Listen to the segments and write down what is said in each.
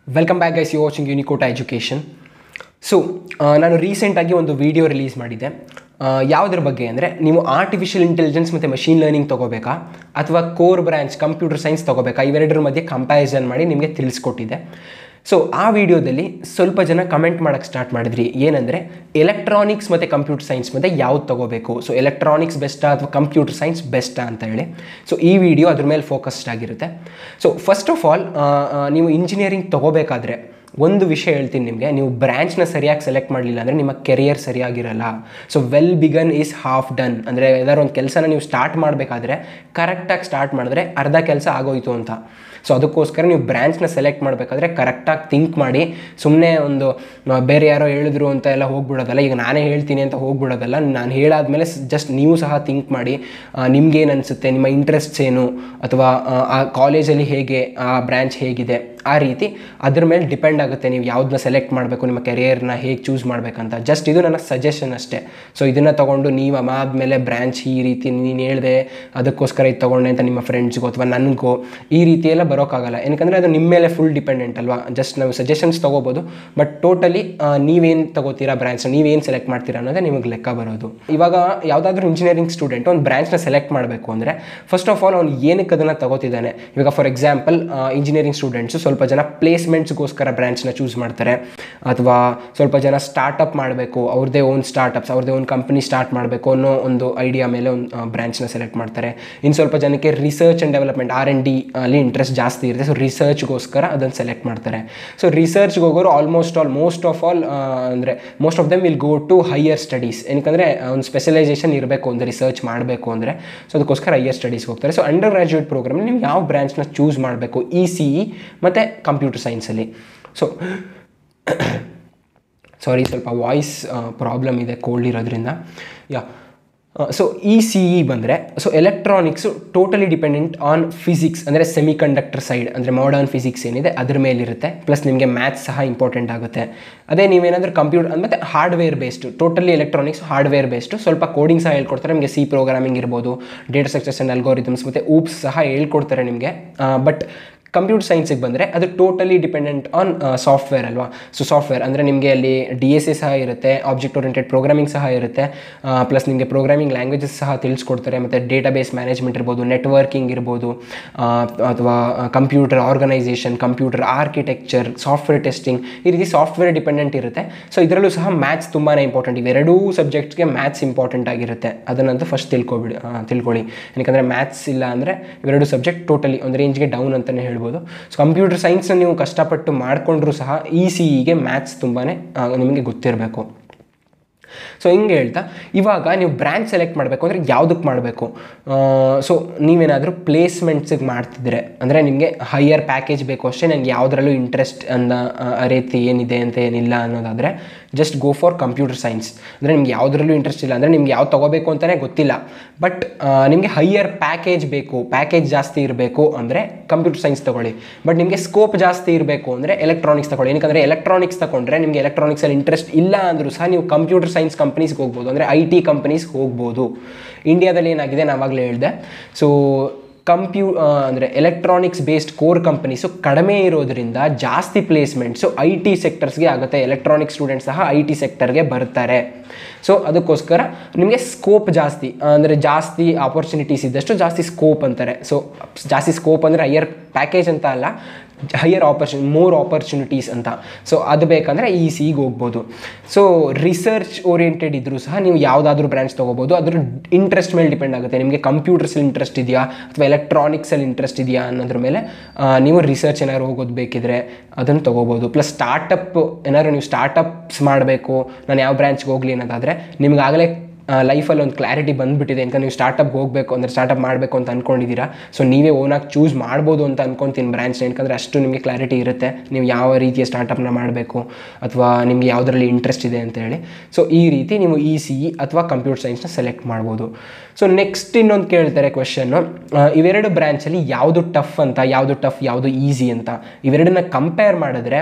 welcome back guys you watching ಯೂನಿಕೋಟ education so ನಾನು ರೀಸೆಂಟಾಗಿ ಒಂದು ವಿಡಿಯೋ ರಿಲೀಸ್ ಮಾಡಿದ್ದೆ ಆ, ಯಾವುದ್ರ ಬಗ್ಗೆ ಅಂದರೆ ನೀವು ಆರ್ಟಿಫಿಷಿಯಲ್ ಇಂಟೆಲಿಜೆನ್ಸ್ ಮತ್ತು ಮಷೀನ್ ಲರ್ನಿಂಗ್ ತೊಗೋಬೇಕಾ ಅಥವಾ ಕೋರ್ ಬ್ರಾಂಚ್ ಕಂಪ್ಯೂಟರ್ ಸೈನ್ಸ್ ತೊಗೋಬೇಕಾ ಇವೆರಡರ ಮಧ್ಯೆ ಕಂಪ್ಯಾರಿಸನ್ ಮಾಡಿ ನಿಮಗೆ ತಿಳಿಸ್ಕೊಟ್ಟಿದ್ದೆ ಸೊ ಆ ವಿಡಿಯೋದಲ್ಲಿ ಸ್ವಲ್ಪ ಜನ ಕಮೆಂಟ್ ಮಾಡೋಕ್ಕೆ ಸ್ಟಾರ್ಟ್ ಮಾಡಿದ್ರಿ ಏನಂದರೆ ಎಲೆಕ್ಟ್ರಾನಿಕ್ಸ್ ಮತ್ತು ಕಂಪ್ಯೂಟರ್ ಸೈನ್ಸ್ ಮಧ್ಯೆ ಯಾವ್ದು ತೊಗೋಬೇಕು ಸೊ ಎಲೆಕ್ಟ್ರಾನಿಕ್ಸ್ ಬೆಸ್ಟಾ ಅಥವಾ ಕಂಪ್ಯೂಟರ್ ಸೈನ್ಸ್ ಬೆಸ್ಟಾ ಅಂತ ಹೇಳಿ ಸೊ ಈ ವಿಡಿಯೋ ಅದ್ರ ಮೇಲೆ ಫೋಕಸ್ಡ್ ಆಗಿರುತ್ತೆ ಸೊ ಫಸ್ಟ್ ಆಫ್ ಆಲ್ ನೀವು ಇಂಜಿನಿಯರಿಂಗ್ ತೊಗೋಬೇಕಾದ್ರೆ ಒಂದು ವಿಷಯ ಹೇಳ್ತೀನಿ ನಿಮಗೆ ನೀವು ಬ್ರ್ಯಾಂಚ್ನ ಸರಿಯಾಗಿ ಸೆಲೆಕ್ಟ್ ಮಾಡಲಿಲ್ಲ ಅಂದರೆ ನಿಮ್ಮ ಕೆರಿಯರ್ ಸರಿಯಾಗಿರಲ್ಲ so well begun is half done ಅಂದರೆ ಯಾವ್ದಾದ್ರು ಒಂದು ಕೆಲಸನ ನೀವು ಸ್ಟಾರ್ಟ್ ಮಾಡಬೇಕಾದ್ರೆ ಕರೆಕ್ಟಾಗಿ ಸ್ಟಾರ್ಟ್ ಮಾಡಿದ್ರೆ ಅರ್ಧ ಕೆಲಸ ಆಗೋಯ್ತು ಅಂತ ಸೊ ಅದಕ್ಕೋಸ್ಕರ ನೀವು ಬ್ರ್ಯಾಂಚ್ನ ಸೆಲೆಕ್ಟ್ ಮಾಡಬೇಕಾದ್ರೆ ಕರೆಕ್ಟಾಗಿ ಥಿಂಕ್ ಮಾಡಿ ಸುಮ್ಮನೆ ಒಂದು ಆ, ಬೇರೆ ಯಾರೋ ಹೇಳಿದ್ರು ಅಂತ ಎಲ್ಲ ಹೋಗ್ಬಿಡೋದಲ್ಲ ಈಗ ನಾನೇ ಹೇಳ್ತೀನಿ ಅಂತ ಹೋಗ್ಬಿಡೋದಲ್ಲ ನಾನು ಹೇಳಾದ್ಮೇಲೆ ಜಸ್ಟ್ ನೀವು ಸಹ ಥಿಂಕ್ ಮಾಡಿ ನಿಮ್ಗೇನು ಅನಿಸುತ್ತೆ ನಿಮ್ಮ ಇಂಟ್ರೆಸ್ಟ್ಸ್ ಏನು ಅಥವಾ ಆ, ಆ ಕಾಲೇಜಲ್ಲಿ ಹೇಗೆ ಆ ಬ್ರ್ಯಾಂಚ್ ಹೇಗಿದೆ ಆ ರೀತಿ ಅದ್ರ ಮೇಲೆ ಡಿಪೆಂಡ್ ಆಗುತ್ತೆ ನೀವು ಯಾವುದನ್ನ ಸೆಲೆಕ್ಟ್ ಮಾಡಬೇಕು ನಿಮ್ಮ ಕೆರಿಯರ್ನ ಹೇಗೆ ಚೂಸ್ ಮಾಡಬೇಕಂತ ಜಸ್ಟ್ ಇದು ನನ್ನ ಸಜೆಷನ್ ಅಷ್ಟೇ ಸೊ ಇದನ್ನು ತೊಗೊಂಡು ನೀವು ಆದಮೇಲೆ ಬ್ರ್ಯಾಂಚ್ ಈ ರೀತಿ ನೀನು ಹೇಳಿದೆ ಅದಕ್ಕೋಸ್ಕರ ಇದು ತೊಗೊಂಡೆ ಅಂತ ನಿಮ್ಮ ಫ್ರೆಂಡ್ಸ್ಗೋ ಅಥವಾ ನನಗೋ ಈ ರೀತಿ ಎಲ್ಲ ಬರೋಕ್ಕಾಗಲ್ಲ ಏನಕ್ಕಂದರೆ ಅದು ನಿಮ್ಮ ಮೇಲೆ ಫುಲ್ ಡಿಪೆಂಡೆಂಟ್ ಅಲ್ವಾ ಜಸ್ಟ್ ನಾವು ಸಜೆಷನ್ಸ್ ತೊಗೋಬೋದು ಬಟ್ ಟೋಟಲಿ ನೀವೇನು ತಗೋತೀರಾ ಬ್ರ್ಯಾಂಚ್ನ ನೀವೇನು ಸೆಲೆಕ್ಟ್ ಮಾಡ್ತೀರಾ ಅನ್ನೋದೇ ನಿಮಗೆ ಲೆಕ್ಕ ಬರೋದು ಇವಾಗ ಯಾವುದಾದ್ರೂ ಇಂಜಿನಿಯರಿಂಗ್ ಸ್ಟೂಡೆಂಟ್ ಒಂದು ಬ್ರ್ಯಾಂಚ್ನ ಸೆಲೆಕ್ಟ್ ಮಾಡಬೇಕು ಅಂದರೆ ಫಸ್ಟ್ ಆಫ್ ಆಲ್ ಅವ್ನು ಏನಕ್ಕೆ ಅದನ್ನು ತಗೋತಿದ್ದಾನೆ ಇವಾಗ ಫಾರ್ ಎಕ್ಸಾಂಪಲ್ ಇಂಜಿನಿಯರಿಂಗ್ ಸ್ಟೂಡೆಂಟ್ಸು ಸ್ವಲ್ಪ ಜನ ಪ್ಲೇಸ್ಮೆಂಟ್ಸ್ಗೋಸ್ಕರ ಬ್ರ್ಯಾಂಚ್ನ ಚೂಸ್ ಮಾಡ್ತಾರೆ ಅಥವಾ ಸ್ವಲ್ಪ ಜನ ಸ್ಟಾರ್ಟಪ್ ಮಾಡಬೇಕು ಅವ್ರದ್ದೇ ಓನ್ ಸ್ಟಾರ್ಟಪ್ಸ್ ಅವ್ರದ್ದೇ ಓನ್ ಕಂಪ್ನಿ ಸ್ಟಾರ್ಟ್ ಮಾಡಬೇಕು ಅನ್ನೋ ಒಂದು ಐಡಿಯಾ ಮೇಲೆ ಒಂದು ಬ್ರ್ಯಾಂಚ್ನ ಸೆಲೆಕ್ಟ್ ಮಾಡ್ತಾರೆ ಇನ್ನು ಸ್ವಲ್ಪ ಜನಕ್ಕೆ research and development R N D ಅಲ್ಲಿ ಇಂಟ್ರೆಸ್ಟ್ ಜಾಸ್ತಿ ಇರುತ್ತೆ ಸೊ ರಿಸರ್ಚ್ಗೋಸ್ಕರ ಅದನ್ನು ಸೆಲೆಕ್ಟ್ ಮಾಡ್ತಾರೆ ಸೊ ರಿಸರ್ಚ್ಗೆ ಹೋಗೋರು almost all most of all ಅಂದರೆ most of them will go to higher studies ಏನಕ್ಕಂದರೆ ಒಂದು ಸ್ಪೆಷಲೈಸೇಷನ್ ಇರಬೇಕು ಒಂದು ರಿಸರ್ಚ್ ಮಾಡಬೇಕು ಅಂದರೆ ಸೊ ಅದಕ್ಕೋಸ್ಕರ ಹೈಯರ್ ಸ್ಟಡೀಸ್ಗೆ ಹೋಗ್ತಾರೆ ಸೊ ಅಂಡರ್ ಗ್ರಾಜುಯೇಟ್ ಪ್ರೋಗ್ರಾಮ್ ನೀವು ಯಾವ ಬ್ರ್ಯಾಂಚ್ನ ಚೂಸ್ ಮಾಡಬೇಕು ಇ ಸಿ ಇ ಮತ್ತು ಕಂಪ್ಯೂಟರ್ ಸೈನ್ಸಲ್ಲಿ ಸೊ ಸಾರಿ ಸ್ವಲ್ಪ ವಾಯ್ಸ್ ಪ್ರಾಬ್ಲಮ್ ಇದೆ ಕೋಲ್ಡ್ ಇರೋದ್ರಿಂದ ya so E C E ಬಂದರೆ so electronics totally dependent on physics ಅಂದರೆ ಸೆಮಿ ಕಂಡಕ್ಟರ್ ಸೈಡ್ ಅಂದರೆ ಮಾಡರ್ನ್ ಫಿಸಿಕ್ಸ್ ಏನಿದೆ ಅದ್ರ ಮೇಲಿರುತ್ತೆ ಪ್ಲಸ್ ನಿಮಗೆ ಮ್ಯಾಥ್ಸ್ ಸಹ ಇಂಪಾರ್ಟೆಂಟ್ ಆಗುತ್ತೆ ಅದೇ ನೀವೇನಾದರೂ ಕಂಪ್ಯೂಟರ್ ಮತ್ತು hardware based totally electronics hardware based ಸ್ವಲ್ಪ ಕೋಡಿಂಗ್ ಸಹ ಹೇಳ್ಕೊಡ್ತಾರೆ ನಿಮಗೆ ಸಿ ಪ್ರೋಗ್ರಾಮಿಂಗ್ ಇರ್ಬೋದು ಡೇಟಾ ಸ್ಟ್ರಕ್ಚರ್ಸ್ ಆ್ಯಂಡ್ ಅಲ್ಗೋರಿದಮ್ಸ್ ಮತ್ತು ಊಪ್ಸ್ ಸಹ ಹೇಳ್ಕೊಡ್ತಾರೆ ನಿಮಗೆ ಬಟ್ ಕಂಪ್ಯೂಟರ್ ಸೈನ್ಸಿಗೆ ಬಂದರೆ ಅದು ಟೋಟಲಿ ಡಿಪೆಂಡೆಂಟ್ ಆನ್ ಸಾಫ್ಟ್ವೇರ್ ಅಲ್ವಾ ಸೊ ಸಾಫ್ಟ್ವೇರ್ ಅಂದರೆ ನಿಮಗೆ ಅಲ್ಲಿ ಡಿ ಎಸ್ ಎ ಸಹ ಇರುತ್ತೆ ಆಬ್ಜೆಕ್ಟ್ ಓರಿಯೆಂಟೆಡ್ ಪ್ರೋಗ್ರಾಮಿಂಗ್ ಸಹ ಇರುತ್ತೆ ಪ್ಲಸ್ ನಿಮಗೆ ಪ್ರೋಗ್ರಾಮಿಂಗ್ ಲ್ಯಾಂಗ್ವೇಜಸ್ ಸಹ ತಿಳಿಸ್ಕೊಡ್ತಾರೆ ಮತ್ತು ಡೇಟಾಬೇಸ್ ಮ್ಯಾನೇಜ್ಮೆಂಟ್ ಇರ್ಬೋದು ನೆಟ್ವರ್ಕಿಂಗ್ ಇರ್ಬೋದು ಆ, ಅಥವಾ computer organization computer architecture software testing ಈ ರೀತಿ ಸಾಫ್ಟ್ವೇರ್ ಡಿಪೆಂಡೆಂಟ್ ಇರುತ್ತೆ ಸೊ ಇದರಲ್ಲೂ ಸಹ ಮ್ಯಾಥ್ಸ್ ತುಂಬಾ ಇಂಪಾರ್ಟೆಂಟ್ ಇವೆರಡೂ ಸಬ್ಜೆಕ್ಟ್ಸ್ಗೆ ಮ್ಯಾಥ್ಸ್ ಇಂಪಾರ್ಟೆಂಟ್ ಆಗಿರುತ್ತೆ ಅದನ್ನಂತೂ ಫಸ್ಟ್ ತಿಳ್ಕೊಬಿಡಿ ಆ, ತಿಳ್ಕೊಳ್ಳಿ ಯಾಕಂದರೆ ಮ್ಯಾಥ್ಸ್ ಇಲ್ಲ ಅಂದರೆ ಇವೆರಡು ಸಬ್ಜೆಕ್ಟ್ ಟೋಟಲಿ ಒಂದು ರೇಂಜ್ಗೆ ಡೌನ್ ಅಂತಲೇ ಹೇಳ್ಬೋದು ಸೊ ಕಂಪ್ಯೂಟರ್ ಸೈನ್ಸ್ನ ನೀವು ಕಷ್ಟಪಟ್ಟು ಮಾಡಿಕೊಂಡ್ರೂ ಸಹ ಇ ಸಿ ಇಗೆ ಮ್ಯಾಥ್ಸ್ ತುಂಬಾ ನಿಮಗೆ ಗೊತ್ತಿರಬೇಕು ಸೊ ಹಿಂಗೆ ಹೇಳ್ತಾ ಇವಾಗ ನೀವು ಬ್ರ್ಯಾಂಚ್ ಸೆಲೆಕ್ಟ್ ಮಾಡಬೇಕು ಅಂದರೆ ಯಾವುದಕ್ಕೆ ಮಾಡಬೇಕು ಸೊ ನೀವೇನಾದರೂ ಪ್ಲೇಸ್ಮೆಂಟ್ಸಿಗೆ ಮಾಡ್ತಿದ್ರೆ ಅಂದರೆ ನಿಮಗೆ ಹೈಯರ್ ಪ್ಯಾಕೇಜ್ ಬೇಕು ಅಷ್ಟೇ ನನಗೆ ಯಾವುದರಲ್ಲೂ ಇಂಟ್ರೆಸ್ಟ್ ಅನ್ನೋ ಆ ರೀತಿ ಏನಿದೆ ಅಂತ ಏನಿಲ್ಲ ಅನ್ನೋದಾದರೆ just go for computer science ಅಂದರೆ ನಿಮ್ಗೆ ಯಾವುದರಲ್ಲೂ ಇಂಟ್ರೆಸ್ಟ್ ಇಲ್ಲ ಅಂದರೆ ನಿಮ್ಗೆ ಯಾವ್ದು ತೊಗೋಬೇಕು ಅಂತಲೇ ಗೊತ್ತಿಲ್ಲ ಬಟ್ ನಿಮಗೆ ಹೈಯರ್ ಪ್ಯಾಕೇಜ್ ಬೇಕು ಪ್ಯಾಕೇಜ್ ಜಾಸ್ತಿ ಇರಬೇಕು ಅಂದರೆ ಕಂಪ್ಯೂಟರ್ ಸೈನ್ಸ್ ತೊಗೊಳ್ಳಿ ಬಟ್ ನಿಮಗೆ ಸ್ಕೋಪ್ ಜಾಸ್ತಿ ಇರಬೇಕು ಅಂದರೆ ಎಲೆಕ್ಟ್ರಾನಿಕ್ಸ್ ತಗೊಳ್ಳಿ ಏನಕ್ಕೆ ಎಲೆಕ್ಟ್ರಾನಿಕ್ಸ್ ತಗೊಂಡ್ರೆ ನಿಮಗೆ ಎಲೆಕ್ಟ್ರಾನಿಕ್ಸಲ್ಲಿ ಇಂಟ್ರೆಸ್ಟ್ ಇಲ್ಲ ಅಂದರೂ ಸಹ ನೀವು ಕಂಪ್ಯೂಟರ್ ಸೈನ್ಸ್ ಕಂಪ್ನೀಸ್ಗೆ ಹೋಗ್ಬೋದು ಅಂದರೆ ಐ ಟಿ ಕಂಪ್ನೀಸ್ಗೆ ಹೋಗ್ಬೋದು ಇಂಡಿಯಾದಲ್ಲಿ ಏನಾಗಿದೆ ನಾವಾಗಲೇ ಹೇಳಿದೆ ಸೊ ಕಂಪ್ಯೂ ಅಂದರೆ ಎಲೆಕ್ಟ್ರಾನಿಕ್ಸ್ ಬೇಸ್ಡ್ ಕೋರ್ ಕಂಪನೀಸು ಕಡಿಮೆ ಇರೋದ್ರಿಂದ ಜಾಸ್ತಿ ಪ್ಲೇಸ್ಮೆಂಟ್ಸು ಐ ಟಿ ಸೆಕ್ಟರ್ಸ್ಗೆ ಆಗುತ್ತೆ ಎಲೆಕ್ಟ್ರಾನಿಕ್ ಸ್ಟೂಡೆಂಟ್ಸ್ ಸಹ ಐ ಟಿ ಸೆಕ್ಟರ್ಗೆ ಬರ್ತಾರೆ ಸೊ ಅದಕ್ಕೋಸ್ಕರ ನಿಮಗೆ ಸ್ಕೋಪ್ ಜಾಸ್ತಿ ಅಂದರೆ ಜಾಸ್ತಿ ಆಪರ್ಚುನಿಟೀಸ್ ಇದ್ದಷ್ಟು ಜಾಸ್ತಿ ಸ್ಕೋಪ್ ಅಂತಾರೆ ಸೊ ಜಾಸ್ತಿ ಸ್ಕೋಪ್ ಅಂದರೆ ಹೈಯರ್ ಪ್ಯಾಕೇಜ್ ಅಂತ ಅಲ್ಲ ಹೈಯರ್ ಆಪರ್ಚುನಿ ಮೋರ್ ಆಪರ್ಚುನಿಟೀಸ್ ಅಂತ ಸೊ ಅದು ಬೇಕಂದರೆ ಈ ಸಿಗೆ ಹೋಗ್ಬೋದು ಸೊ ರಿಸರ್ಚ್ ಓರಿಯೆಂಟೆಡ್ ಇದ್ದರೂ ಸಹ ನೀವು ಯಾವುದಾದ್ರೂ ಬ್ರ್ಯಾಂಚ್ ತೊಗೋಬೋದು ಅದ್ರ ಇಂಟ್ರೆಸ್ಟ್ ಮೇಲೆ ಡಿಪೆಂಡ್ ಆಗುತ್ತೆ ನಿಮಗೆ ಕಂಪ್ಯೂಟರ್ಸಲ್ಲಿ ಇಂಟ್ರೆಸ್ಟ್ ಇದೆಯಾ ಅಥವಾ ಎಲೆಕ್ಟ್ರಾನಿಕ್ಸಲ್ಲಿ ಇಂಟ್ರೆಸ್ಟ್ ಇದೆಯಾ ಅನ್ನೋದ್ರ ಮೇಲೆ ಆ, ನೀವು ರಿಸರ್ಚ್ ಏನಾದ್ರು ಹೋಗೋದು ಬೇಕಿದ್ರೆ ಅದನ್ನು ತೊಗೋಬೋದು ಪ್ಲಸ್ ಸ್ಟಾರ್ಟಪ್ ಏನಾದ್ರು ನೀವು ಸ್ಟಾರ್ಟಪ್ಸ್ ಮಾಡಬೇಕು ನಾನು ಯಾವ ಬ್ರ್ಯಾಂಚ್ಗೆ ಹೋಗಲಿ ಅನ್ನೋದಾದರೆ ನಿಮ್ಗಾಗಲೇ ಲೈಫಲ್ಲಿ ಒಂದು ಕ್ಲಾರಿಟಿ ಬಂದುಬಿಟ್ಟಿದೆ ಅಂತ ನೀವು ಸ್ಟಾರ್ಟಪ್ಗೆ ಹೋಗಬೇಕು ಅಂದರೆ ಸ್ಟಾರ್ಟಪ್ ಮಾಡಬೇಕು ಅಂತ ಅಂದ್ಕೊಂಡಿದ್ದೀರಾ ಸೊ ನೀವೇ ಓನಾಗಿ ಚೂಸ್ ಮಾಡ್ಬೋದು ಅಂತ ಅನ್ಕೊತೀನಿ ಬ್ರ್ಯಾಂಚ್ನ ಯಾಕಂದರೆ ಅಷ್ಟು ನಿಮಗೆ ಕ್ಲಾರಿಟಿ ಇರುತ್ತೆ ನೀವು ಯಾವ ರೀತಿಯ ಸ್ಟಾರ್ಟಪ್ನ ಮಾಡಬೇಕು ಅಥವಾ ನಿಮಗೆ ಯಾವುದರಲ್ಲಿ ಇಂಟ್ರೆಸ್ಟ್ ಇದೆ ಅಂತ ಹೇಳಿ ಸೊ ಈ ರೀತಿ ನೀವು ಇ ಸಿ ಇ ಅಥವಾ ಕಂಪ್ಯೂಟರ್ ಸೈನ್ಸ್ನ ಸೆಲೆಕ್ಟ್ ಮಾಡ್ಬೋದು ಸೊ ನೆಕ್ಸ್ಟ್ ಇನ್ನೊಂದು ಕೇಳ್ತಾರೆ ಕ್ವೆಶನ್ನು ಇವೆರಡು ಬ್ರ್ಯಾಂಚಲ್ಲಿ ಯಾವುದು ಟಫ್ ಅಂತ ಯಾವುದು ಟಫ್ ಯಾವುದು ಈಸಿ ಅಂತ ಇವೆರಡನ್ನ ಕಂಪೇರ್ ಮಾಡಿದ್ರೆ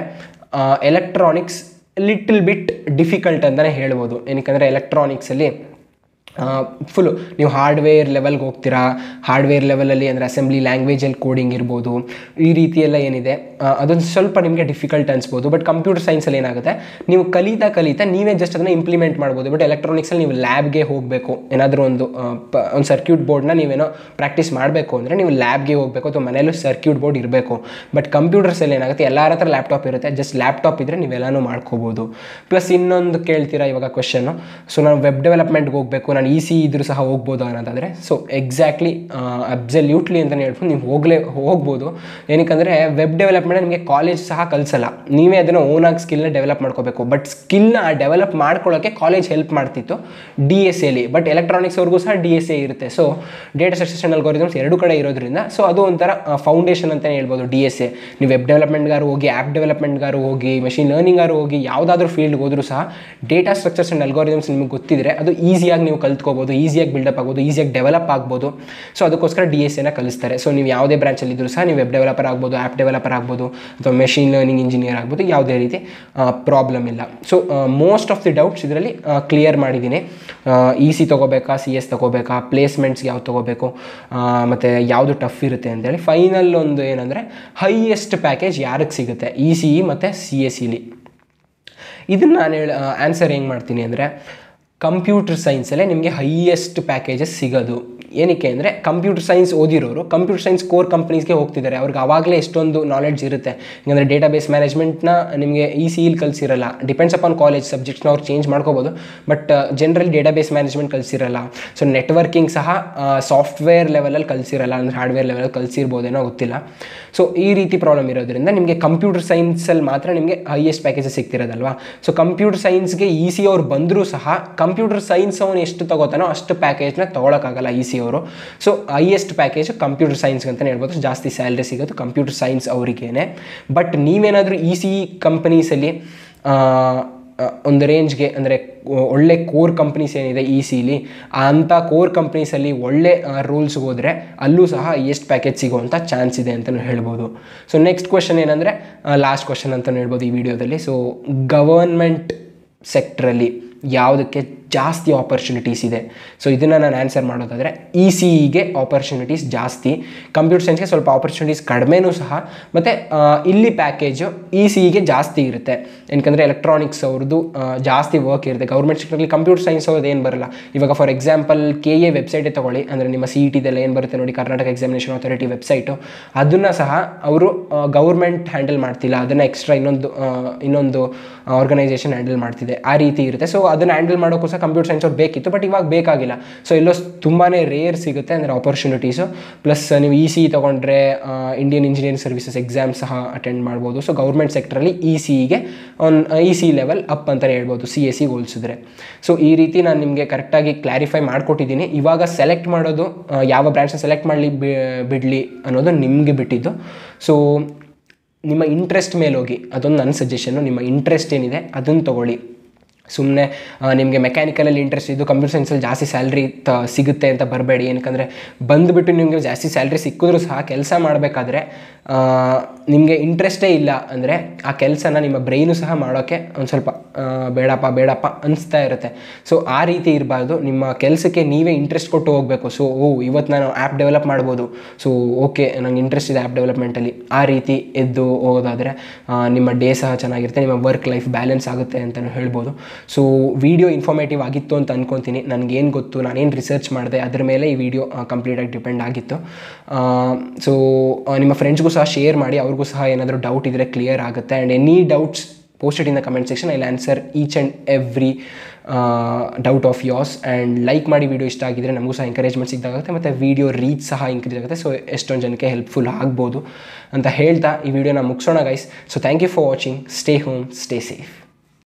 ಎಲೆಕ್ಟ್ರಾನಿಕ್ಸ್ ಲಿಟಲ್ ಬಿಟ್ ಡಿಫಿಕಲ್ಟ್ ಅಂತಲೇ ಹೇಳ್ಬೋದು ಏನಕ್ಕೆ ಎಲೆಕ್ಟ್ರಾನಿಕ್ಸಲ್ಲಿ ಫುಲ್ಲು ನೀವು ಹಾರ್ಡ್ವೇರ್ ಲೆವೆಲ್ಗೆ ಹೋಗ್ತೀರಾ ಹಾರ್ಡ್ವೇರ್ ಲೆವೆಲಲ್ಲಿ ಅಂದರೆ ಅಸೆಂಬ್ಲಿ ಲ್ಯಾಂಗ್ವೇಜಲ್ಲಿ ಕೋಡಿಂಗ್ ಇರ್ಬೋದು ಈ ರೀತಿ ಎಲ್ಲ ಏನಿದೆ ಆ, ಅದೊಂದು ಸ್ವಲ್ಪ ನಿಮಗೆ ಡಿಫಿಕಲ್ಟ್ ಅನ್ಸ್ಬೋದು ಬಟ್ ಕಂಪ್ಯೂಟರ್ ಸೈನ್ಸಲ್ಲಿ ಏನಾಗುತ್ತೆ ನೀವು ಕಲಿತಾ ಕಲಿತಾ ನೀವೇ ಜಸ್ಟ್ ಅದನ್ನು ಇಂಪ್ಲಿಮೆಂಟ್ ಮಾಡ್ಬೋದು ಬಟ್ ಎಲೆಕ್ಟ್ರಾನಿಕ್ಸಲ್ಲಿ ನೀವು ಲ್ಯಾಬ್ಗೆ ಹೋಗಬೇಕು ಏನಾದರೂ ಒಂದು ಆ, ಪ- ಒಂದು ಸರ್ಕ್ಯೂಟ್ ಬೋರ್ಡ್ನ ನೀವೇನೋ ಪ್ರಾಕ್ಟೀಸ್ ಮಾಡಬೇಕು ಅಂದರೆ ನೀವು ಲ್ಯಾಬ್ಗೆ ಹೋಗಬೇಕು ಅಥವಾ ಮನೇಲೂ ಸರ್ಕ್ಯೂಟ್ ಬೋರ್ಡ್ ಇರಬೇಕು ಬಟ್ ಕಂಪ್ಯೂಟರ್ಸಲ್ಲಿ ಏನಾಗುತ್ತೆ ಎಲ್ಲರ ಹತ್ರ ಲ್ಯಾಪ್ಟಾಪ್ ಇರುತ್ತೆ ಜಸ್ಟ್ ಲ್ಯಾಪ್ಟಾಪ್ ಇದ್ದರೆ ನೀವೆಲ್ಲನೂ ಮಾಡ್ಕೋಬೋದು ಪ್ಲಸ್ ಇನ್ನೊಂದು ಕೇಳ್ತೀರಾ ಇವಾಗ ಕ್ವಶನ್ನು ಸೊ ನಾನು ವೆಬ್ ಡೆವಲಪ್ಮೆಂಟ್ಗೆ ಹೋಗಬೇಕು ನಾನು ಈ ಸಿ ಇದ್ರೂ ಸಹ ಹೋಗ್ಬೋದು ಅನ್ನೋದಾದರೆ ಸೊ ಎಕ್ಸಾಕ್ಟ್ಲಿ ಅಬ್ಸಲ್ಯೂಟ್ಲಿ ಅಂತಲೇ ಹೇಳ್ಬೋದು ನೀವು ಹೋಗಲೇ ಹೋಗ್ಬೋದು ಏನಕ್ಕಂದರೆ ವೆಬ್ ಡೆವಲಪ್ಮೆಂಟ್ ನಿಮಗೆ ಕಾಲೇಜ್ ಸಹ ಕಲಿಸಲ್ಲ ನೀವೇ ಅದನ್ನು ಓನಾಗಿ ಸ್ಕಿಲ್ನ ಡೆವಲಪ್ ಮಾಡ್ಕೋಬೇಕು ಬಟ್ ಸ್ಕಿಲ್ನ ಡೆವಲಪ್ ಮಾಡ್ಕೊಳ್ಳೋಕ್ಕೆ ಕಾಲೇಜ್ ಹೆಲ್ಪ್ ಮಾಡ್ತಿತ್ತು ಡಿ ಎಸ್ ಎಲಿ ಬಟ್ ಎಲೆಕ್ಟ್ರಾನಿಕ್ಸ್ ಅವ್ರಿಗೂ ಸಹ ಡಿ ಎಸ್ ಎ ಇರುತ್ತೆ ಸೊ ಡೇಟಾ ಸ್ಟ್ರಕ್ಚರ್ಸ್ ಅಲ್ಗೋರಿದಮ್ಸ್ ಎರಡು ಕಡೆ ಇರೋದ್ರಿಂದ ಸೊ ಅದು ಒಂಥರ ಫೌಂಡೇಶನ್ ಅಂತಲೇ ಹೇಳ್ಬೋದು ಡಿ ಎಸ್ ಎ ನೀವು ವೆಬ್ ಡೆವಲಪ್ಮೆಂಟ್ಗಾರು ಹೋಗಿ ಆ್ಯಪ್ ಡೆವಲಪ್ಮೆಂಟ್ಗಾರು ಹೋಗಿ ಮೆಷಿನ್ ಲರ್ನಿಂಗಾರು ಹೋಗಿ ಯಾವುದಾದ್ರೂ ಫೀಲ್ಡ್ಗೆ ಹೋದರೂ ಸಹ ಡೇಟಾ ಸ್ಟ್ರಕ್ಚರ್ಸ್ ಆ್ಯಂಡ್ ಅಲ್ಗೋರಿದಮ್ಸ್ ನಿಮಗೆ ಗೊತ್ತಿದ್ರೆ ಅದು ಈಸಿಯಾಗಿ ನೀವು ಕಲ್ತ್ಕೋಬೋದು ಈಸಿಯಾಗಿ ಬಿಲ್ಡಪ್ ಆಗ್ಬೋದು ಈಸಿಯಾಗಿ ಡೆವಲಪ್ ಆಗ್ಬೋದು ಸೊ ಅದಕ್ಕೋಸ್ಕರ ಡಿ ಎಸ್ ಎನ ಕಲಿಸ್ತಾರೆ ಸೊ ನೀವು ಯಾವುದೇ ಬ್ರಾಂಚಲ್ಲಿ ಇದ್ದರೂ ಸಹ ನೀವು ವೆಬ್ ಡೆವಲಪರ್ ಆಗ್ಬೋದು ಆ್ಯಪ್ ಡೆವಲಪರ್ ಆಗ್ಬೋದು ಅಥವಾ ಮೆಷಿನ್ ಲರ್ನಿಂಗ್ ಇಂಜಿನಿಯರ್ ಆಗ್ಬೋದು ಯಾವುದೇ ರೀತಿ ಪ್ರಾಬ್ಲಮ್ ಇಲ್ಲ so most of the doubts ಇದರಲ್ಲಿ ಕ್ಲಿಯರ್ ಮಾಡಿದ್ದೀನಿ ಇ ಸಿ ತೊಗೋಬೇಕಾ ಸಿ ಎಸ್ ತೊಗೋಬೇಕಾ ಪ್ಲೇಸ್ಮೆಂಟ್ಸ್ಗೆ ಯಾವ್ದು ತೊಗೋಬೇಕು ಮತ್ತು ಯಾವುದು ಟಫ್ ಇರುತ್ತೆ ಅಂತೇಳಿ ಫೈನಲ್ ಒಂದು ಏನಂದರೆ ಹೈಯೆಸ್ಟ್ ಪ್ಯಾಕೇಜ್ ಯಾರಿಗೆ ಸಿಗುತ್ತೆ ಇ ಸಿ ಇ ಮತ್ತು ಸಿ ಎಸ್ ಇಲಿ ಇದನ್ನು ನಾನು ಹೇಳ ಆನ್ಸರ್ ಹೆಂಗೆ ಮಾಡ್ತೀನಿ ಅಂದರೆ ಕಂಪ್ಯೂಟರ್ ಸೈನ್ಸಲ್ಲೇ ನಿಮಗೆ ಹೈಯೆಸ್ಟ್ ಪ್ಯಾಕೇಜಸ್ ಸಿಗೋದು ಏನಕ್ಕೆ ಅಂದರೆ ಕಂಪ್ಯೂಟರ್ ಸೈನ್ಸ್ ಓದಿರೋರು ಕಂಪ್ಯೂಟರ್ ಸೈನ್ಸ್ ಕೋರ್ ಕಂಪ್ನೀಸ್ಗೆ ಹೋಗ್ತಿದ್ದಾರೆ ಅವ್ರಿಗೆ ಆವಾಗಲೇ ಎಷ್ಟೊಂದು ನಾಲೆಡ್ಜ್ ಇರುತ್ತೆ ಯಾಕಂದರೆ ಡೇಟಾಬೇಸ್ ಮ್ಯಾನೇಜ್ಮೆಂಟ್ನ ನಿಮಗೆ ಈ ಸಿ ಇಲ್ ಕಲಿಸಿರಲ್ಲ ಡಿಪೆಂಡ್ಸ್ ಅಪಾನ್ ಕಾಲೇಜ್ ಸಬ್ಜೆಕ್ಟ್ಸ್ನ ಅವ್ರು ಚೇಂಜ್ ಮಾಡ್ಕೋಬೋದು ಬಟ್ ಜನರಲ್ ಡೇಟಾಬೇಸ್ ಮ್ಯಾನೇಜ್ಮೆಂಟ್ ಕಲಿಸಿರಲ್ಲ ಸೊ ನೆಟ್ವರ್ಕಿಂಗ್ ಸಹ ಸಾಫ್ಟ್ವೇರ್ ಲೆವೆಲಲ್ಲಿ ಕಲಿಸಿರಲ್ಲ ಅಂದರೆ ಹಾರ್ಡ್ವೇರ್ ಲೆವೆಲಲ್ಲಿ ಕಲಿಸಿರ್ಬೋದೇನೋ ಗೊತ್ತಿಲ್ಲ ಸೊ ಈ ರೀತಿ ಪ್ರಾಬ್ಲಮ್ ಇರೋದ್ರಿಂದ ನಿಮಗೆ ಕಂಪ್ಯೂಟರ್ ಸೈನ್ಸಲ್ಲಿ ಮಾತ್ರ ನಿಮಗೆ ಹೈಯೆಸ್ಟ್ ಪ್ಯಾಕೇಜಸ್ ಸಿಗ್ತಿರೋದಲ್ವಾ ಸೊ ಕಂಪ್ಯೂಟರ್ ಸೈನ್ಸ್ಗೆ ಇ ಸಿ ಅವ್ರು ಬಂದರೂ ಸಹ ಕಂಪ್ಯೂಟರ್ ಸೈನ್ಸ್ ಅವನು ಎಷ್ಟು ತಗೋತಾನೋ ಅಷ್ಟು ಪ್ಯಾಕೇಜ್ನ ತೊಗೊಳಕ್ಕಾಗಲ್ಲ ಇ ಸಿ ಅವರು ಸೊ ಹೈಯೆಸ್ಟ್ ಪ್ಯಾಕೇಜ್ ಕಂಪ್ಯೂಟರ್ ಸೈನ್ಸ್ಗೆ ಅಂತಲೇ ಹೇಳ್ಬೋದು ಜಾಸ್ತಿ ಸ್ಯಾಲ್ರಿ ಸಿಗೋದು ಕಂಪ್ಯೂಟರ್ ಸೈನ್ಸ್ ಅವರಿಗೇನೆ ಬಟ್ ನೀವೇನಾದರೂ ಇ ಸಿ ಕಂಪನೀಸಲ್ಲಿ ಒಂದು ರೇಂಜ್ಗೆ ಅಂದರೆ ಒಳ್ಳೆ ಕೋರ್ ಕಂಪ್ನೀಸ್ ಏನಿದೆ ಇ ಸಿಲಿ ಅಂಥ ಕೋರ್ ಕಂಪ್ನೀಸಲ್ಲಿ ಒಳ್ಳೆ ರೂಲ್ಸ್ಗೆ ಹೋದರೆ ಅಲ್ಲೂ ಸಹ ಎಷ್ಟು ಪ್ಯಾಕೇಜ್ ಸಿಗೋವಂಥ ಚಾನ್ಸ್ ಇದೆ ಅಂತಲೂ ಹೇಳ್ಬೋದು ಸೊ ನೆಕ್ಸ್ಟ್ ಕ್ವಶನ್ ಏನಂದರೆ ಲಾಸ್ಟ್ ಕ್ವಶನ್ ಅಂತಲೂ ಹೇಳ್ಬೋದು ಈ ವಿಡಿಯೋದಲ್ಲಿ ಸೊ ಗವರ್ಮೆಂಟ್ ಸೆಕ್ಟ್ರಲ್ಲಿ ಯಾವುದಕ್ಕೆ ಜಾಸ್ತಿ ಆಪರ್ಚುನಿಟೀಸ್ ಇದೆ ಸೊ ಇದನ್ನು ನಾನು ಆನ್ಸರ್ ಮಾಡೋದಾದರೆ ಇ ಸಿ ಇಗೆ ಆಪರ್ಚುನಿಟೀಸ್ ಜಾಸ್ತಿ ಕಂಪ್ಯೂಟರ್ ಸೈನ್ಸ್ಗೆ ಸ್ವಲ್ಪ ಆಪರ್ಚುನಿಟೀಸ್ ಕಡಿಮೆನೂ ಸಹ ಮತ್ತು ಇಲ್ಲಿ ಪ್ಯಾಕೇಜು ಇ ಸಿ ಇಗೆ ಜಾಸ್ತಿ ಇರುತ್ತೆ ಏನಕಂದರೆ ಎಲೆಕ್ಟ್ರಾನಿಕ್ಸ್ ಅವ್ರದ್ದು ಆ, ಜಾಸ್ತಿ ವರ್ಕ್ ಇರುತ್ತೆ ಗೌರ್ಮೆಂಟ್ ಸೆಕ್ಟರ್ಲಿ ಕಂಪ್ಯೂಟರ್ ಸೈನ್ಸ್ ಅವ್ರದ್ದು ಏನು ಬರಲ್ಲ ಇವಾಗ ಫಾರ್ ಎಕ್ಸಾಂಪಲ್ ಕೆ ಎ ವೆಬ್ಸೈಟೇ ತೊಗೊಳ್ಳಿ ಅಂದರೆ ನಿಮ್ಮ ಸಿ ಇ ಟಿದೆಲ್ಲ ಏನು ಬರುತ್ತೆ ನೋಡಿ ಕರ್ನಾಟಕ ಎಕ್ಸಾಮಿನೇಷನ್ ಅಥಾರಿಟಿ ವೆಬ್ಸೈಟು ಅದನ್ನು ಸಹ ಅವರು ಗೌರ್ಮೆಂಟ್ ಹ್ಯಾಂಡಲ್ ಮಾಡ್ತಿಲ್ಲ ಅದನ್ನು ಎಕ್ಸ್ಟ್ರಾ ಇನ್ನೊಂದು ಆ, ಇನ್ನೊಂದು ಆರ್ಗನೈಸೇಷನ್ ಹ್ಯಾಂಡಲ್ ಮಾಡ್ತಿದೆ ಆ ರೀತಿ ಇರುತ್ತೆ ಸೊ ಅದನ್ನು ಹ್ಯಾಂಡಲ್ ಮಾಡೋಕ್ಕೂ ಸಹ ಕಂಪ್ಯೂಟರ್ ಸೈನ್ಸ್ ಅವ್ರು ಬೇಕಿತ್ತು ಬಟ್ ಇವಾಗ ಬೇಕಾಗಿಲ್ಲ ಸೊ ಎಲ್ಲೋ ತುಂಬಾ ರೇರ್ ಸಿಗುತ್ತೆ ಅಂದರೆ ಆಪರ್ಚುನಿಟೀಸು ಪ್ಲಸ್ ನೀವು ಇ ಸಿ ತೊಗೊಂಡ್ರೆ ಇಂಡಿಯನ್ ಇಂಜಿನಿಯರಿಂಗ್ ಸರ್ವಿಸಸ್ ಎಕ್ಸಾಮ್ ಸಹ ಅಟೆಂಡ್ ಮಾಡ್ಬೋದು ಸೊ ಗೌರ್ಮೆಂಟ್ ಸೆಕ್ಟ್ರಲ್ಲಿ ಇ ಸಿಗೆ on E C level up ಅಂತಲೇ ಹೇಳ್ಬೋದು ಸಿ ಎಸ್ ಸಿಗೆ ಹೋಲಿಸಿದ್ರೆ ಸೊ ಈ ರೀತಿ ನಾನು ನಿಮಗೆ ಕರೆಕ್ಟಾಗಿ ಕ್ಲಾರಿಫೈ ಮಾಡಿಕೊಟ್ಟಿದ್ದೀನಿ ಇವಾಗ ಸೆಲೆಕ್ಟ್ ಮಾಡೋದು ಆ, ಯಾವ ಬ್ರ್ಯಾಂಚ್ನ ಸೆಲೆಕ್ಟ್ ಮಾಡಲಿ ಬಿಡಲಿ ಅನ್ನೋದು ನಿಮಗೆ ಬಿಟ್ಟಿದ್ದು ಸೊ ನಿಮ್ಮ ಇಂಟ್ರೆಸ್ಟ್ ಮೇಲೆ ಹೋಗಿ ಅದೊಂದು ನನ್ನ ಸಜೆಷನ್ನು ನಿಮ್ಮ ಇಂಟ್ರೆಸ್ಟ್ ಏನಿದೆ ಅದನ್ನು ತೊಗೊಳ್ಳಿ ಸುಮ್ಮನೆ ನಿಮಗೆ ಮೆಕ್ಯಾನಿಕಲಲ್ಲಿ ಇಂಟ್ರೆಸ್ಟ್ ಇದ್ದು ಕಂಪ್ಯೂಟರ್ ಸೈನ್ಸಲ್ಲಿ ಜಾಸ್ತಿ ಸ್ಯಾಲ್ರಿ ತ ಸಿಗುತ್ತೆ ಅಂತ ಬರಬೇಡಿ ಏನಕ್ಕಂದರೆ ಬಂದುಬಿಟ್ಟು ನಿಮಗೆ ಜಾಸ್ತಿ ಸ್ಯಾಲ್ರಿ ಸಿಕ್ಕಿದ್ರೂ ಸಹ ಕೆಲಸ ಮಾಡಬೇಕಾದ್ರೆ ನಿಮಗೆ ಇಂಟ್ರೆಸ್ಟೇ ಇಲ್ಲ ಅಂದರೆ ಆ ಕೆಲಸನ ನಿಮ್ಮ ಬ್ರೈನು ಸಹ ಮಾಡೋಕ್ಕೆ ಒಂದು ಸ್ವಲ್ಪ ಆ, ಬೇಡಪ್ಪ ಬೇಡಪ್ಪ ಅನಿಸ್ತಾ ಇರುತ್ತೆ ಸೊ ಆ ರೀತಿ ಇರಬಾರ್ದು ನಿಮ್ಮ ಕೆಲಸಕ್ಕೆ ನೀವೇ ಇಂಟ್ರೆಸ್ಟ್ ಕೊಟ್ಟು ಹೋಗಬೇಕು ಸೊ ಓ ಇವತ್ತು ನಾನು ಆ್ಯಪ್ ಡೆವಲಪ್ ಮಾಡ್ಬೋದು ಸೊ ಓಕೆ ನಂಗೆ ಇಂಟ್ರೆಸ್ಟ್ ಇದೆ ಆ್ಯಪ್ ಡೆವಲಪ್ಮೆಂಟಲ್ಲಿ ಆ ರೀತಿ ಎದ್ದು ಹೋಗೋದಾದರೆ ಆ, ನಿಮ್ಮ ಡೇ ಸಹ ಚೆನ್ನಾಗಿರುತ್ತೆ ನಿಮ್ಮ ವರ್ಕ್ ಲೈಫ್ ಬ್ಯಾಲೆನ್ಸ್ ಆಗುತ್ತೆ ಅಂತಲೂ ಹೇಳ್ಬೋದು ಸೊ ವಿಡಿಯೋ ಇನ್ಫಾರ್ಮೇಟಿವ್ ಆಗಿತ್ತು ಅಂತ ಅನ್ಕೊತೀನಿ ನನಗೇನು ಗೊತ್ತು ನಾನೇನು ರಿಸರ್ಚ್ ಮಾಡಿದೆ ಅದ್ರ ಮೇಲೆ ಈ ವಿಡಿಯೋ ಕಂಪ್ಲೀಟಾಗಿ ಡಿಪೆಂಡ್ ಆಗಿತ್ತು ಸೊ ನಿಮ್ಮ ಫ್ರೆಂಡ್ಸ್ಗೂ ಸಹ ಶೇರ್ ಮಾಡಿ ಅವ್ರಿಗೂ ಸಹ ಏನಾದರೂ ಡೌಟ್ ಇದ್ದರೆ ಕ್ಲಿಯರ್ ಆಗುತ್ತೆ and any doubts posted in the comment section I answer each and every doubt of yours and like ಮಾಡಿ ವಿಡಿಯೋ ಇಷ್ಟ ಆಗಿದ್ರೆ ನಮಗೂ ಸಹ ಎಂಕರೇಜ್ಮೆಂಟ್ ಸಿಗ್ದಾಗುತ್ತೆ ಮತ್ತು ವಿಡಿಯೋ ರೀಚ್ ಸಹ ಇನ್ಕ್ರೀಸ್ ಆಗುತ್ತೆ ಸೊ ಎಷ್ಟೊಂದು ಜನಕ್ಕೆ ಹೆಲ್ಪ್ಫುಲ್ ಆಗ್ಬೋದು ಅಂತ ಹೇಳ್ತಾ ಈ ವಿಡಿಯೋನ ಮುಗಿಸೋಣ guys so thank you for watching stay home stay safe